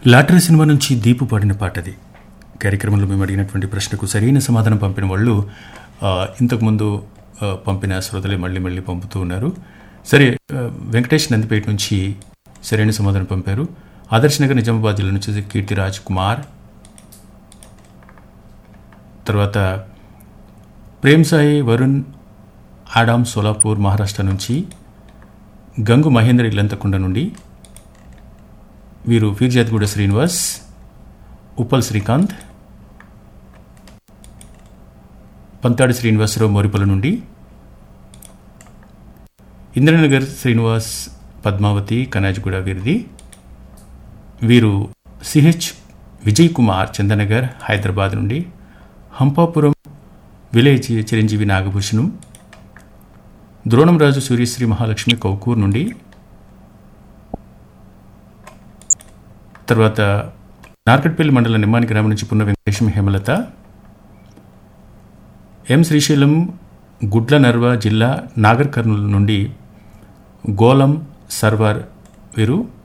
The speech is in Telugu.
లాటరీ సినిమా నుంచి దీపు పాడిన పాట అది కార్యక్రమంలో మేము అడిగినటువంటి ప్రశ్నకు సరైన సమాధానం పంపిన వాళ్ళు ఆ, ఇంతకుముందు ఆ, పంపిన శ్రోతలే మళ్ళీ మళ్ళీ పంపుతూ ఉన్నారు సరే ఆ, వెంకటేష్ నందిపేట నుంచి సరైన సమాధానం పంపారు ఆదర్శ్ నగర్ నిజామాబాద్ జిల్లా నుంచి కీర్తిరాజ్ కుమార్ తర్వాత ప్రేమ్ సాయి వరుణ్ ఆడామ్ సోలాపూర్ మహారాష్ట్ర నుంచి గంగు మహేంద్ర ఇల్లంతకుండ నుండి వీరు ఫీర్జాద్గూడ శ్రీనివాస్ ఉప్పల్ శ్రీకాంత్ పంతాడి శ్రీనివాసరావు మోరిపల నుండి ఇంద్రనగర్ శ్రీనివాస్ పద్మావతి కనాజ్గూడ వీరిది వీరు సిహెచ్ విజయ్ కుమార్ చందనగర్ హైదరాబాద్ నుండి హంపాపురం విలేజ్ చిరంజీవి నాగభూషణం ద్రోణంరాజు సూర్యశ్రీ మహాలక్ష్మి కౌకూర్ నుండి తర్వాత నార్కట్పల్లి మండలం నిమ్మాని గ్రామం నుంచి పున్న వెంకటేశం హేమలత ఎం శ్రీశైలం గుడ్ల నర్వ జిల్లా నాగర్ కర్నూలు నుండి గోలం సర్వార్ వీరు